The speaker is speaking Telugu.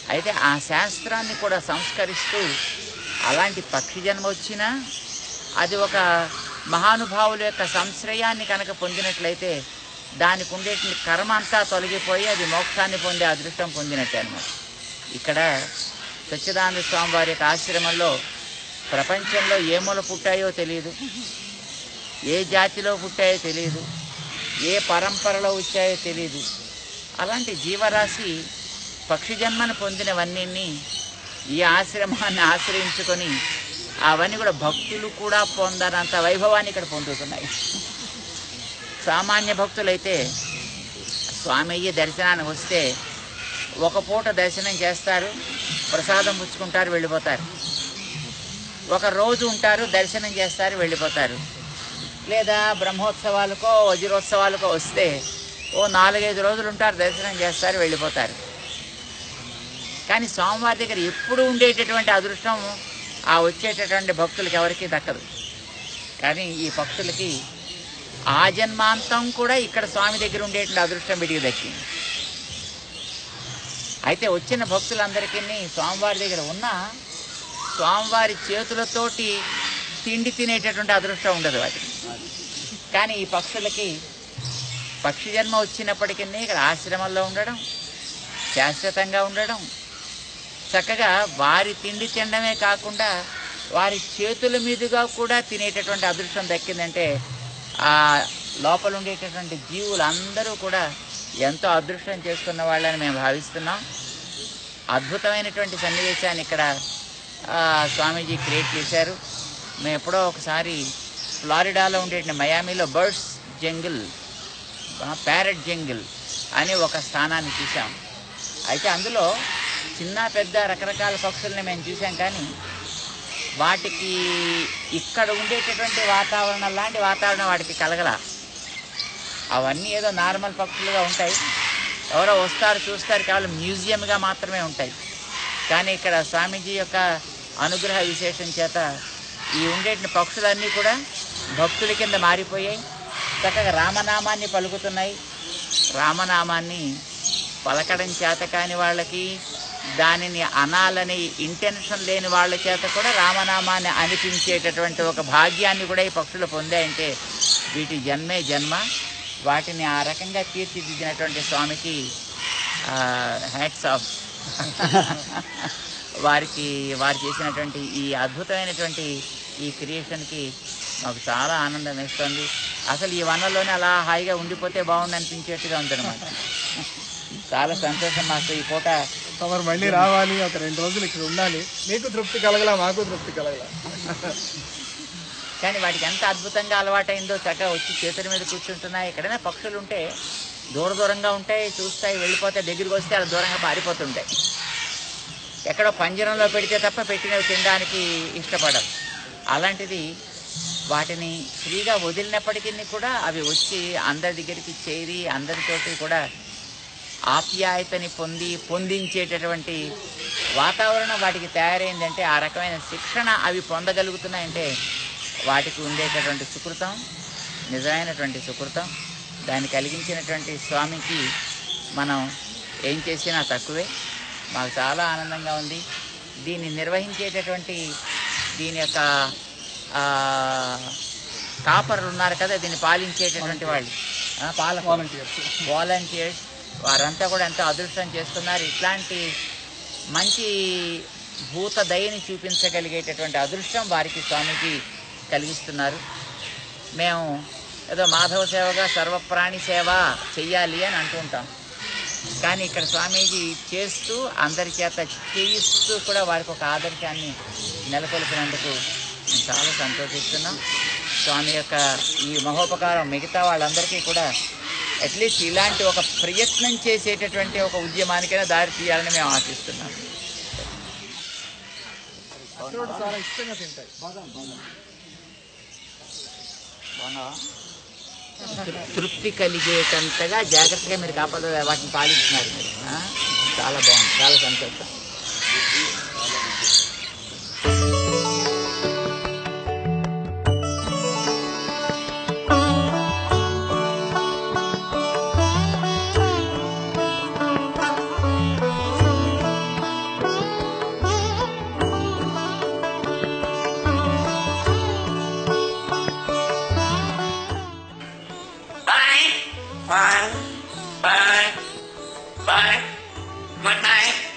అయితే ఆ శాస్త్రాన్ని కూడా సంస్కరిస్తూ అలాంటి పక్షి జన్మ వచ్చినా అది ఒక మహానుభావుల యొక్క సంశ్రయాన్ని కనుక పొందినట్లయితే దానికి ఉండే కర్మ అంతా తొలగిపోయి అది మోక్షాన్ని పొందే అదృష్టం పొందినట్టే అనమాట ఇక్కడ సచ్చిదానంద స్వామి వారి యొక్క ఆశ్రమంలో ప్రపంచంలో ఏ మూల పుట్టాయో తెలియదు ఏ జాతిలో పుట్టాయో తెలియదు ఏ పరంపరలో వచ్చాయో తెలియదు అలాంటి జీవరాశి పక్షి జన్మను పొందినవన్నీ ఈ ఆశ్రమాన్ని ఆశ్రయించుకొని అవన్నీ కూడా భక్తులు కూడా పొందనంత వైభవాన్ని ఇక్కడ పొందుతున్నాయి సామాన్య భక్తులైతే స్వామయ్య దర్శనానికి వస్తే ఒక పూట దర్శనం చేస్తారు ప్రసాదం పుచ్చుకుంటారు వెళ్ళిపోతారు ఒక రోజు ఉంటారు దర్శనం చేస్తారు వెళ్ళిపోతారు లేదా బ్రహ్మోత్సవాలకో వజ్రోత్సవాలకో వస్తే ఓ నాలుగైదు రోజులు ఉంటారు దర్శనం చేస్తారు వెళ్ళిపోతారు కానీ స్వామివారి దగ్గర ఎప్పుడు ఉండేటటువంటి అదృష్టం ఆ వచ్చేటటువంటి భక్తులకి ఎవరికీ దక్కదు కానీ ఈ భక్తులకి ఆ జన్మాంతం కూడా ఇక్కడ స్వామి దగ్గర ఉండేటువంటి అదృష్టం వీటికి దక్కింది అయితే వచ్చిన భక్తులందరికీ స్వామివారి దగ్గర ఉన్న స్వామివారి చేతులతోటి తిండి తినేటటువంటి అదృష్టం ఉండదు వాటికి కానీ ఈ పక్షులకి పక్షి జన్మ వచ్చినప్పటికీ ఇక్కడ ఆశ్రమంలో ఉండడం శాశ్వతంగా ఉండడం చక్కగా వారి తిండి తినడమే కాకుండా వారి చేతుల మీదుగా కూడా తినేటటువంటి అదృష్టం దక్కిందంటే ఆ లోపల ఉండేటటువంటి జీవులు అందరూ కూడా ఎంతో అదృష్టం చేసుకున్న వాళ్ళని మేము భావిస్తున్నాం అద్భుతమైనటువంటి సన్నివేశాన్ని ఇక్కడ ఆ, స్వామీజీ క్రియేట్ చేశారు మేము ఎప్పుడో ఒకసారి ఫ్లారిడాలో ఉండేటువంటి మయామిలో బర్డ్స్ జంగిల్ ప్యారెట్ జంగిల్ అని ఒక స్థానాన్ని చూసాం అయితే అందులో చిన్న పెద్ద రకరకాల పక్షుల్ని మేము చూసాం కానీ వాటికి ఇక్కడ ఉండేటటువంటి వాతావరణం లాంటి వాతావరణం వాటికి కలగల అవన్నీ ఏదో నార్మల్ పక్షులుగా ఉంటాయి ఎవరో వస్తారు చూస్తారు కేవలం మ్యూజియంగా మాత్రమే ఉంటాయి కానీ ఇక్కడ స్వామీజీ యొక్క అనుగ్రహ విశేషం చేత ఈ ఉండేటి పక్షులన్నీ కూడా భక్తుల కింద మారిపోయాయి చక్కగా రామనామాన్ని పలుకుతున్నాయి రామనామాన్ని పలకడం చేత కాని వాళ్ళకి దానిని అనాలని ఇంటెన్షన్ లేని వాళ్ళ చేత కూడా రామనామాన్ని అనిపించేటటువంటి ఒక భాగ్యాన్ని కూడా ఈ పక్షులు పొందాయంటే వీటి జన్మే జన్మ వాటిని ఆ రకంగా తీర్చిదిద్దినటువంటి స్వామికి హ్యాట్స్ ఆఫ్ వారికి వారు చేసినటువంటి ఈ అద్భుతమైనటువంటి ఈ క్రియేషన్కి మాకు చాలా ఆనందం వేస్తుంది అసలు ఈ వనంలోనే అలా హాయిగా ఉండిపోతే బాగుండు అనిపించేట్టుగా ఉందన్నమాట చాలా సంతోషం మాకు ఈ పూట తమరు మళ్ళీ రావాలి ఒక రెండు రోజులు ఇక్కడ ఉండాలి మీకు తృప్తి కలగలా మాకు తృప్తి కలగలా కానీ వాటికి ఎంత అద్భుతంగా అలవాటైందో చక్కగా వచ్చి చేతుల మీద కూర్చుంటున్నాయి ఎక్కడైనా పక్షులు ఉంటే దూర దూరంగా ఉంటాయి చూస్తాయి వెళ్ళిపోతాయి దగ్గరికి వస్తే అలా దూరంగా పారిపోతుంటాయి ఎక్కడో పంజరంలో పెడితే తప్ప పెట్టినవి తినడానికి ఇష్టపడవు అలాంటిది వాటిని ఫ్రీగా వదిలినప్పటికీ కూడా అవి వచ్చి అందరి దగ్గరికి చేరి అందరితోటి కూడా ఆప్యాయతని పొంది పొందించేటటువంటి వాతావరణం వాటికి తయారైందంటే ఆ రకమైన శిక్షణ అవి పొందగలుగుతున్నాయంటే వాటికి ఉండేటటువంటి సుకృతం నిజమైనటువంటి సుకృతం దాన్ని కలిగించినటువంటి స్వామికి మనం ఏం చేసినా తక్కువే మాకు చాలా ఆనందంగా ఉంది దీన్ని నిర్వహించేటటువంటి దీని యొక్క ఆ, కాపర్లు ఉన్నారు కదా దీన్ని పాలించేటటువంటి వాళ్ళు ఆ, పాలకులు వాలంటీర్స్ వాలంటీర్స్ వారంతా కూడా ఎంతో అదృష్టం చేస్తున్నారు ఇట్లాంటి మంచి భూత దయని చూపించగలిగేటటువంటి అదృష్టం వారికి స్వామికి కలిగిస్తున్నారు మేము ఏదో మాధవ సేవగా సర్వప్రాణి సేవ చెయ్యాలి అని అంటుంటాం కానీ ఇక్కడ స్వామీజీ చేస్తూ అందరి చేత చేయిస్తూ కూడా వారికి ఒక ఆదర్శాన్ని నెలకొల్పినందుకు మేము చాలా సంతోషిస్తున్నాం స్వామి యొక్క ఈ మహోపకారం మిగతా వాళ్ళందరికీ కూడా అట్లీస్ట్ ఇలాంటి ఒక ప్రయత్నం చేసేటటువంటి ఒక ఉద్యమానికైనా దారి తీయాలని మేము ఆశిస్తున్నాం పక్షులు చాలా ఇష్టంగా తింటాయి బాగున్నావా? తృప్తి కలిగేటంతగా జాగ్రత్తగా మీరు కాపాడు వాటిని పాలిస్తున్నారు మీరు ఆ? చాలా బాగుంది చాలా సంతోషం Bye. Bye. Bye. Bye. Good night.